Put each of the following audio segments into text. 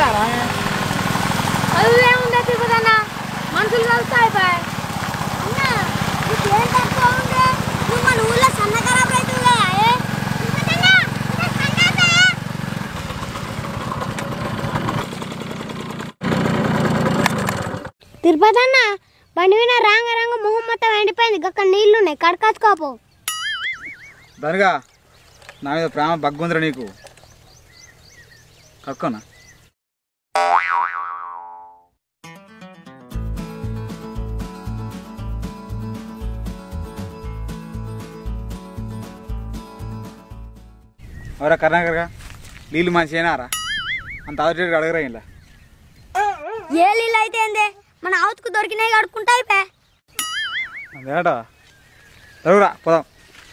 కదా అదేముందా తిరుపతి అన్న మనుషులు కలిస్తే అయిపోయాయి ఏం తక్కువ ఉందే నువ్వు మన ఊళ్ళో సన్న ఖరాబ్ అవుతుందా తిరుపతి అన్న బండి మీద రాంగ రాంగ మొహం మొత్తం ఎండిపోయింది అక్కడ నీళ్లు ఉన్నాయి కడకాచుకోపో దానిగా నా మీద ప్రేమ బగ్గుందిరా నీకు కక్కోనా ఎవరా కర్ణాకర్గా నీళ్ళు మంచిగానారా అంత ఆదురేటు అడగరా ఇలా ఏ నీళ్ళు అయితే ఏందే మన ఆవుతుకు దొరికినాయి కడుక్కుంటా అయిపోయా అదేటా ఎవరా పోదాం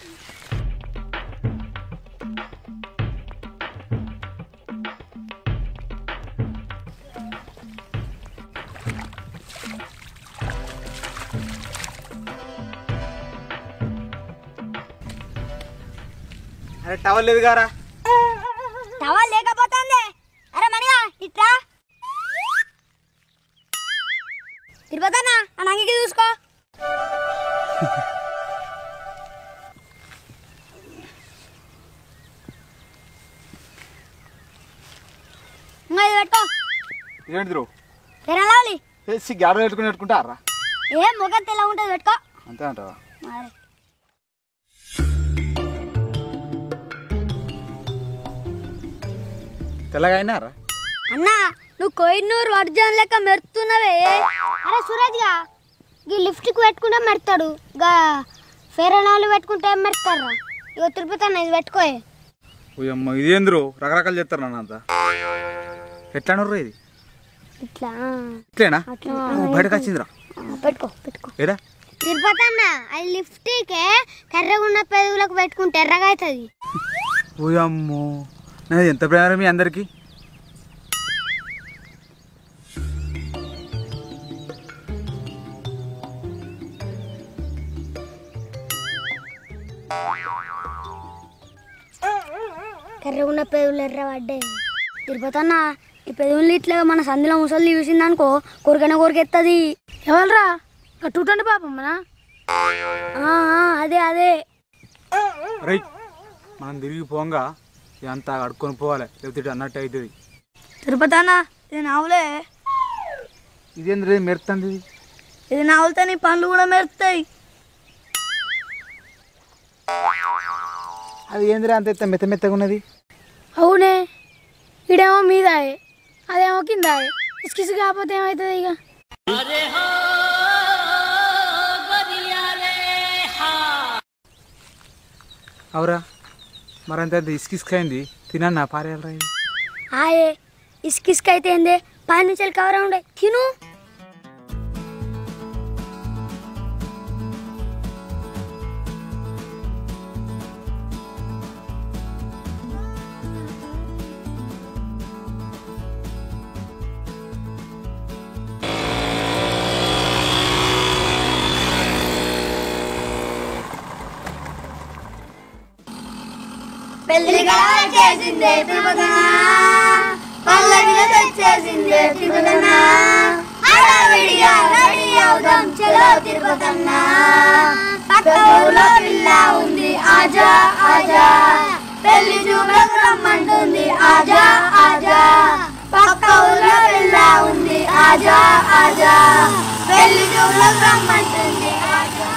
అరే టవల్ లేదు గారా టవల్ లేకపోతుంది అరే మనిగా ఇట్రా తిరుపతన్నా ఆ నంగికి చూసుకో ఇంకా ఇది పెట్టుకో ఏంటిది తిరగాలి తెచ్చి గాడ పెట్టుకుని పెట్టుకుంటారా ఏ ముఖం తెల్ల ఉంటుంది పెట్టుకో అంతే అంటావా మరి తెల్లగా అయినారా అన్నా నువ్వు కోయినూరు వర్జన్ లెక్క మెరుతున్నావే అరే సురేష్గా ఈ లిఫ్ట్కి పెట్టుకుంటే మెరుతాడు గా ఫేరనాలు పెట్టుకుంటే ఏం మెరుతారా ఇగో తిరుపతి అన్న ఇది పెట్టుకోయే ఓయమ్మ ఇదేంద్రు రకరకాలు చెప్తారు నన్ను అంతా ఎట్లా అనరు ఇది ఇట్లా ఇట్లేనా అట్లా ఓ, బయటకు వచ్చిందిరా ఆ, పెట్టుకో పెట్టుకో ఏడా తిరుపతి అన్న అది లిఫ్ట్కే కర్రగున్న పెదవులకు పెట్టుకుంటే ఎర్రగా అవుతుంది ఓయమ్మో నాది ఎంత ప్రేమ మీ అందరికి కర్రగున్న పెదవులు ఎర్ర పడ్డాయి తిరుపతి అన్న ఈ పెదవులు ఇట్లా మన సందులో ముసలి చూసింది అనుకో కొరికైనా కొరికెత్తది ఎవరురా టూటండి పాపం మన అదే అదే రైట్ మనం తిరిగి పోంగా ఇదంతా కడుక్కొని పోవాలి లేకపోతే ఇటు అన్నట్టు అవుతుంది తిరుపతి అన్న ఇది నావులే ఇదేంద్ర మెరుతుంది ఇది ఇది నావులతో నీ పండ్లు కూడా మెరుస్తాయి అది ఏంద్రా అంత ఎత్త మెత్త మెత్తగా ఉన్నది అవునే ఇడేమో మీద అదేమో కింద ఇసుకిసు కాకపోతే ఏమవుతుంది ఇక అవురా మరంత ఇసుకిసుకైంది తినన్నా పారేయాలరా ఇది ఆయే ఇసుకిసుక అయితే ఏందే పై నుంచి కవర్ ఉండే తిను పెళ్లిగా చేసిందే తిరుపతన పల్లకిలో తెచ్చేసిందే తిరుపతన హడావిడిగా రెడీ అవుదాం చలో తిరుపతన్న పక్క ఊర్లో పిల్ల ఉంది ఆజా ఆజా పెళ్లి చూపులకు రమ్మంటుంది ఆజా ఆజా పక్క ఊర్లో పిల్ల ఉంది ఆజా ఆజా పెళ్లి చూపులకు రమ్మంటుంది ఆజా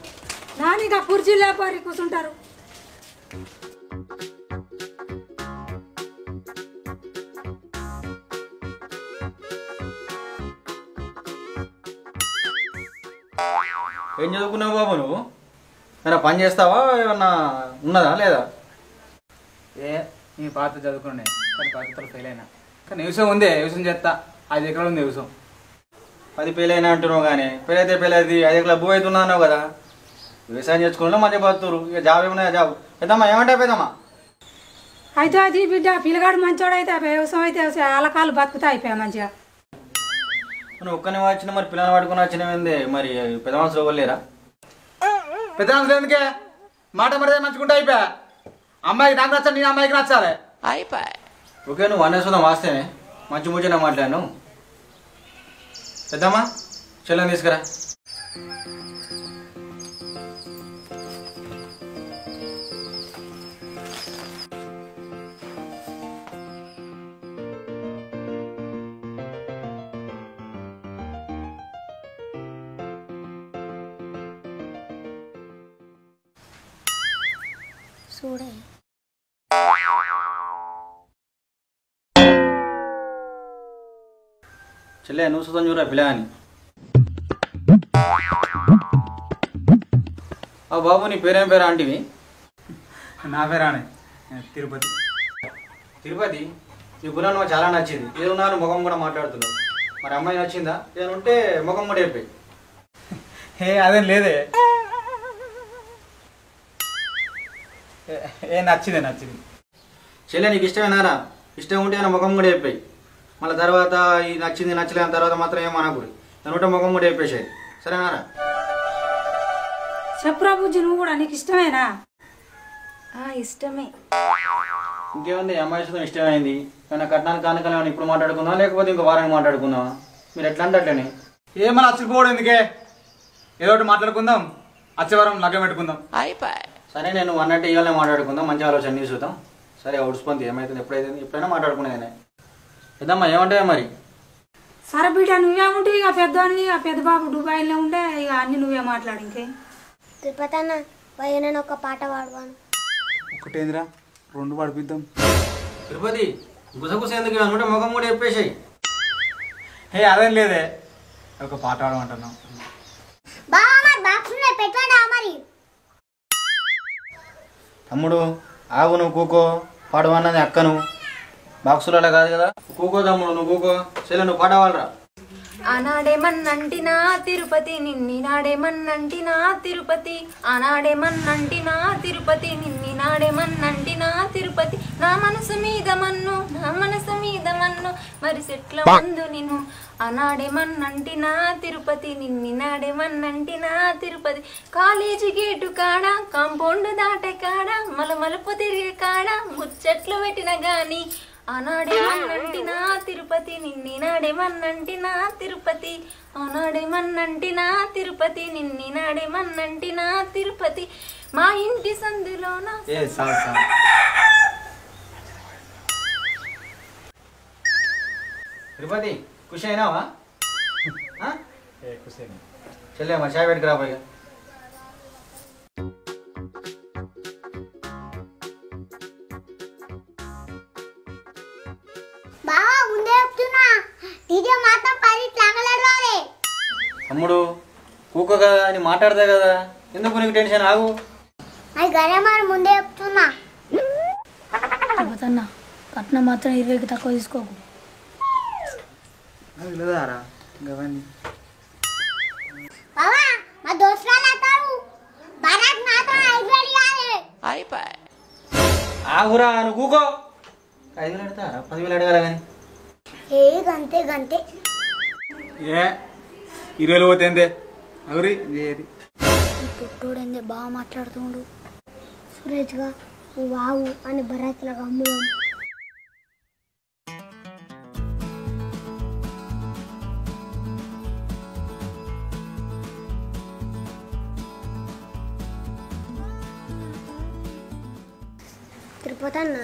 నానిగా కుర్చీ లేపారి కూర్చుంటారు ఏం చదువుకున్నావు బాబు నువ్వు ఏమైనా పని చేస్తావా ఏమన్నా ఉన్నదా లేదా ఏ నీ పాత చదువుకునే కానీ పాత్రలు ఫెయిల్ అయినా కానీ వ్యవసాయం ఉంది వ్యవసాయం చేస్తా ఐదు ఎకరాలు ఉంది వ్యవసాయం పది పెళ్ళైనా అంటున్నావు కానీ పెళ్ళైతే పెళ్ళైతే ఐదు ఎకరాల భూ అవుతున్నా అన్నావు కదా వ్యవసాయం చేసుకున్నా మంచిగా బతుకుతారు ఇక జాబ్ ఏమన్నా జాబ్ పెద్దమ్మా ఏమంటా పెద్దమ్మా అయితే అది బిడ్డ పిల్లగాడు మంచోడు అయితే వ్యవసాయం అయితే వాళ్ళ కాళ్ళు బతుకుతా అయిపోయా మంచిగా నువ్వు ఒక్కనే వచ్చిన మరి పిల్లలు పట్టుకుని వచ్చినవేంది మరి పెద్ద మనుషులు ఇవ్వలేరా పెద్ద మనుషులు ఎందుకే మాట మరిదే మంచుకుంటే అయిపోయా అమ్మాయికి నాకు నచ్చాలి నీ అమ్మాయికి నచ్చాలి ఓకే నువ్వు అనేసుదాం వాస్తేనే మంచి ముచ్చట మాట్లాడాను పెద్దమ్మా చెల్లెని తీసుకురా చూడే చెల్లె నువ్వు సుతం చూడరా పిల్లగాని ఆ బాబు నీ పేరేం పేరు ఆంటీవి నా పేరానే తిరుపతి తిరుపతి నీ గుణం నాకు చాలా నచ్చింది ఏదో ఉన్నారు ముఖం కూడా మాట్లాడుతున్నావు మరి అమ్మాయి నచ్చిందా ఏదైనా ఉంటే ముఖం కూడా చెప్పి హే అదేం లేదే ఏ- ఏ నచ్చిందే నచ్చింది చెల్లె నీకు ఇష్టమేనారా ఇష్టం ఉంటే నా ముఖం కూడా చెప్పాయి మళ్ళీ తర్వాత ఈ నచ్చింది నచ్చలేని తర్వాత మాత్రం ఏం అనకూడదు దాని ఉంటే ముఖం కూడా చెప్పేసేది సరేనారా చెప్పురా బుజ్జి నువ్వు కూడా నీకు ఇష్టమేనా ఆ, ఇష్టమే ఇంకేముంది ఈ అమ్మాయి ఇష్టం ఇష్టమైంది ఏమైనా కట్నానికి కానుకలు ఏమైనా ఇప్పుడు మాట్లాడుకుందాం లేకపోతే ఇంకో వారానికి మాట్లాడుకుందామా మీరు ఎట్లా అంటే అట్లనే ఏమన్నా నచ్చకపోవడం ఎందుకే ఏదో ఒకటి మాట్లాడుకుందాం వచ్చేవారం లగ్గం పెట్టుకుందాం సరే నేను అన్నట్టు ఇవాళ మాట్లాడుకుందాం మంచి ఆలోచన నీ చూద్దాం సరే అవుట్స్పంది ఏమైతుంది ఎప్పుడైతే ఎప్పుడైనా మాట్లాడుకునేది పెద్దమ్మా ఏమంటావా మరి సరే బిడ్డ నువ్వే ఉంటే ఇక పెద్దవాడివి ఇక పెద్ద బాబు దుబాయ్లో ఉంటే ఇక అన్ని నువ్వే మాట్లాడు ఇంకే తిరుపతి అన్న పోయి నేను ఒక పాట పాడవాను ఒకటేందిరా రెండు పడిపిద్దాం తిరుపతి గుసగుస ఎందుకు అనుకుంటే ముఖం కూడా చెప్పేసాయి హే అదేం లేదే ఒక పాట ఆడమంటున్నాం బాగా మరి బాక్స్ ఉన్నాయి పెట్టండి మరి తమ్ముడు ఆగు నువ్వు కూకో పాడవన్నది అక్కను బాక్సులలో కాదు కదా కూకో తమ్ముడు నువ్వు కూకో సరే నువ్వు పాడవాలరా ఆనాడేమన్నంటినా తిరుపతి నిన్ని నాడేమన్నంటినా తిరుపతి ఆనాడేమన్నంటినా తిరుపతి నిన్ని నాడేమన్నంటినా తిరుపతి నా మనసు మీద మన్ను నా మనసు మీద మన్ను మరి సెట్ల మందు నిన్ను ఆనాడేమన్నంటినా తిరుపతి నిన్ని నాడేమన్నంటినా తిరుపతి కాలేజీ గేటు కాడ కాంపౌండ్ దాటే కాడ మలమలుపు తిరిగే కాడ ముచ్చట్లు పెట్టిన గాని ఆనాడేమన్నంటినా తిరుపతి నిన్ని నాడేమన్నంటినా తిరుపతి ఆనాడేమన్నంటినా తిరుపతి నిన్ని నాడేమన్నంటినా తిరుపతి మా ఇంటి సందులోన ఏ సార్ సార్ తిరుపతి ఖుషి అయినావా ఆ? ఏ కుసేని చెల్లె మరి చాయ్ పెట్టుకురా పోయి బావా ముందే చెప్తున్నా డీజే మాత్రం పది లాగలేదు తమ్ముడు కూకో కదా అని మాట్లాడతా కదా ఎందుకు నీకు టెన్షన్ ఆగు అది గరే మరి ముందే చెప్తున్నా తిరుపతన్న కట్నం మాత్రం ఇరవైకి తక్కువ తీసుకోకు అది లేదారా ఇంకా అవన్నీ బావా మా దోస్తులు అంటారు భరత్ మాత్రం ఐదు వేలు కాదు ఆగురా నువ్వు కూకో ఐదు వేలు అడతారా పదివేలు అడగాల కానీ ఏ గంతే గంతే ఏ ఇరవై పోతే ఏందే ఎవరి ఏది పుట్టోడేందే బాగా మాట్లాడుతుండు సురేష్గా నువ్వు వావు అని భరత్లాగా అమ్ముదాం తిరుపతి అన్న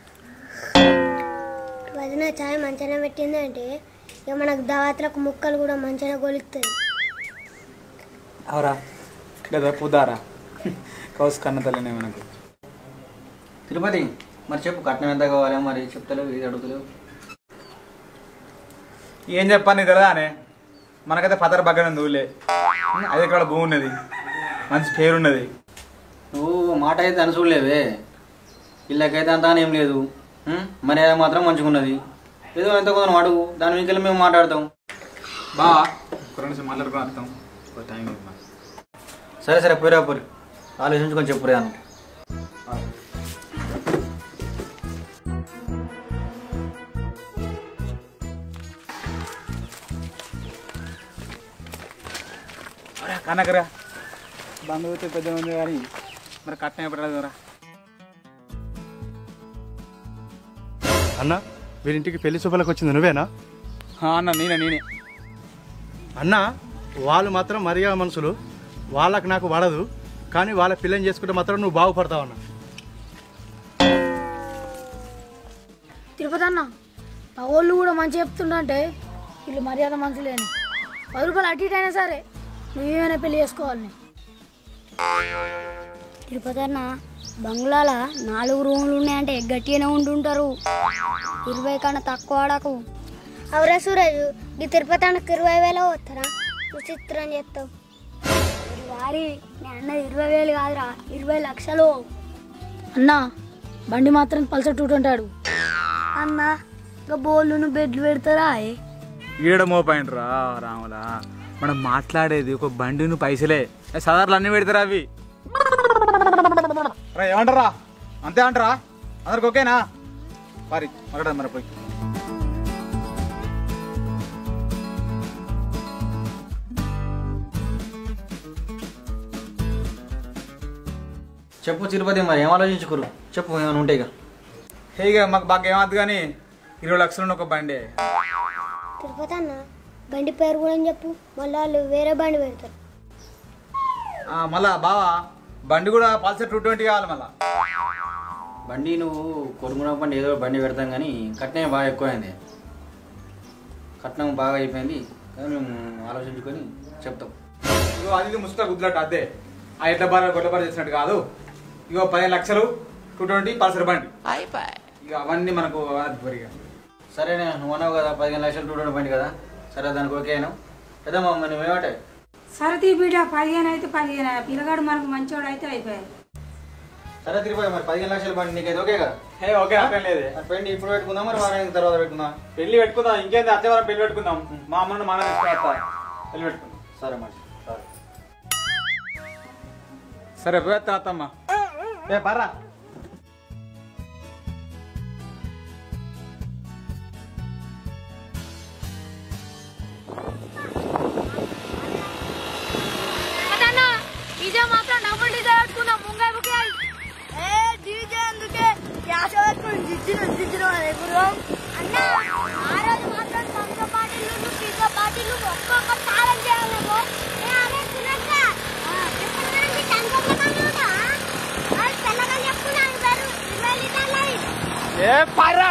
వదిన చాయ్ మంచిగా పెట్టింది అంటే ఇక మనకు దావత్లకు ముక్కలు కూడా మంచిగా గొలుస్తుంది అవరా లేదా పుదారా కౌస్ కన్న తల్లినే మనకు తిరుపతి మరి చెప్పు కట్నం ఎంత కావాలి మరి చెప్తలేవు ఇది అడుగుతలేవు ఏం చెప్పాను నీకు తెలియదానే మనకైతే పదర బగ్గన దూలే ఐదు ఎకరాల భూమి ఉన్నది మంచి పేరున్నది నువ్వు మాట అయితే అనుసూడలేవే ఇళ్ళకైతే అంతా ఏం లేదు ఉం? మరి అది మాత్రం మంచిగా ఉన్నది ఏదో ఎంత కొంత అడుగు దాని మీకు మేము మాట్లాడతాం బా ఒక రెండు నిమిషం మాట్లాడుకుని వస్తాం ఒక టైం ఇవ్వమా. సరే సరే పోయిరా పోరి ఆలోచించుకొని చెప్పురే అన్న ఒరే, కనకరా బంధువుతో పెద్ద ఉంది కానీ మరి కట్నం ఎప్పుడు రా అన్న వీరింటికి పెళ్లి శుభలకు వచ్చింది నువ్వేనా అన్న నేనే నేనే అన్న వాళ్ళు మాత్రం మర్యాద మనుషులు వాళ్ళకి నాకు పడదు కానీ వాళ్ళ పిల్లని చేసుకుంటే మాత్రం నువ్వు బాగుపడతావు అన్న తిరుపతి అన్న మా వాళ్ళు కూడా మంచి చెప్తుండంటే వీళ్ళు మర్యాద మనుషులేని పది రూపాయలు అటు ఇటు అయినా సరే నువ్వేమైనా పెళ్లి చేసుకోవాలని తిరుపతి అన్న బంగ్లాల నాలుగు రూములు ఉన్నాయంటే గట్టిగానే ఉంటుంటారు ఇరవై కన్నా తక్కువ ఆడకు అవరా సూరజ్ ఈ తిరుపతి అన్నకు ఇరవై వేలు వస్తారా విచిత్రం చెప్తావు వారి నేను అన్నది ఇరవై వేలు కాదురా ఇరవై లక్షలు అన్న బండి మాత్రం పల్సర్ టూట్ ఉంటాడు అన్న ఇంకా బోళ్ళును బెడ్లు పెడతారా ఏ? ఈడ మోపాయింట్ రా రాములా మనం మాట్లాడేది ఒక బండిను పైసలే ఏ సదార్లు అన్ని పెడతారా అవి రా ఏమంటారా అంతే అంటారా అందరికి ఓకేనా మరి మాట్లాడదాం మరి పోయి చెప్పు తిరుపతి మరి ఏం ఆలోచించుకోరు చెప్పు ఏమైనా ఉంటాయి ఇక ఇక మాకు బాగా ఏమవుతుంది కానీ ఇరవై లక్షలు ఉన్న ఒక బండి తిరుపతి అన్న బండి పేరు కూడా చెప్పు మళ్ళీ వాళ్ళు వేరే బండి పెడతారు ఆ, మళ్ళా బావా బండి కూడా పల్సర్ టూ ట్వంటీ కావాలి మళ్ళా బండి నువ్వు కొనుక్కున్న బండి ఏదో బండి పెడతాం కానీ కట్నం బాగా ఎక్కువైంది కట్నం బాగా అయిపోయింది కానీ మేము ఆలోచించుకొని చెప్తాం ఇగో అది ఇది ముసుక గుద్దులట్టు అదే ఆ ఎట్ల బార గొడ్ల బార చేసినట్టు కాదు ఇగో పదిహేను లక్షలు టూ ట్వంటీ పల్సర్ బండి ఇక అవన్నీ మనకు అద్భురిగా సరేనే నువ్వు అన్నావు కదా పదిహేను లక్షలు టూ బండి కదా సరే దానికి ఓకే అయినా పెద్దమ్మా మరి నువ్వేమంటే సరది బిడ్డ పదిహేను అయితే పదిహేను పిల్లగాడు మనకు మంచోడు అయితే అయిపోయాయి సరే తిరిగిపోయి మరి పదిహేను లక్షల బండి నీకైతే ఓకే కదా హే ఓకే అర్థం లేదు మరి పెండి ఇప్పుడు పెట్టుకుందాం మరి వారానికి తర్వాత పెట్టుకుందాం పెళ్లి పెట్టుకుందాం ఇంకేంది అచ్చే వారం పెళ్లి పెట్టుకుందాం మా అమ్మను మన తీసుకొస్తా పెళ్లి పెట్టుకుందాం సరే మరి సరే సరే పోయేస్తా అత్తమ్మ ఏ పర్రా డీజే మాత్రం డబుల్ డీజే పెట్టుకుందాం ముంగై బుకే ఏ డీజే అందుకే గ్యాస్ పెట్టుకుని జిజ్జిన జిజ్జిన ఎప్పుడు అన్న ఆ రోజు మాత్రం సంత పార్టీలు పిజ్జా పార్టీలు ఒక్కొక్క తాళం చేయాలేమో ఏ అదే తినక్క ఎప్పటి నుంచి కనుకోకుండా తెల్లగా చెప్పుకున్నాను సార్ ఇరవై లీటర్లు అయి. ఏ పర్రా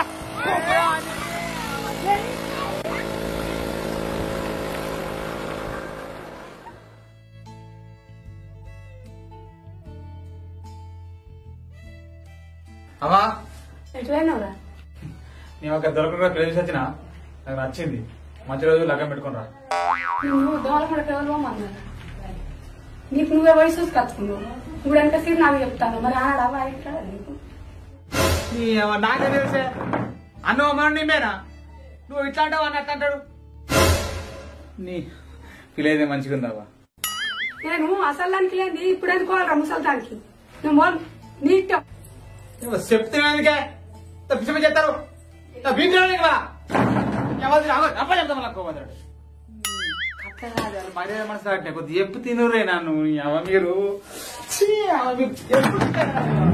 అమ్మా ఎటువైనావురా నేను ఒక దొరకకుండా పెళ్లి చేసి వచ్చిన నాకు నచ్చింది మంచి రోజు లగ్గం పెట్టుకుని రా నువ్వు దోమల కేవలం అన్నారు నీకు నువ్వే వయసు చూసి కచ్చుకున్నావు ఇప్పుడు ఎంత సీట్ నాకు చెప్తాను మరి ఆడ అవ్వ ఇక్కడ నీకు నీ అవ్వ నాకే తెలిసే అన్ను అమ్మ నిమ్మేనా నువ్వు ఇట్లా అంటావు అని అట్లా అంటాడు నీ ఫీల్ అయితే మంచిగా ఉందావా నేను అసలు దానికి లేదు ఇప్పుడు ఎందుకోవాలరా ముసలి నువ్వు మోల్ నీట్ నువ్వు చెప్తున్నానికే పిచ్చి చెప్తారు బీంచడానికి మా ఎవరు అప్ప చెప్తాం మళ్ళీ కోపడ్డాడు మర్యాద మనసు కొద్ది చెప్పు తినురే నన్ను నీ అవ్వ మీరు ఛీ, అవ్వ మీరు ఎప్పుడు తినరా?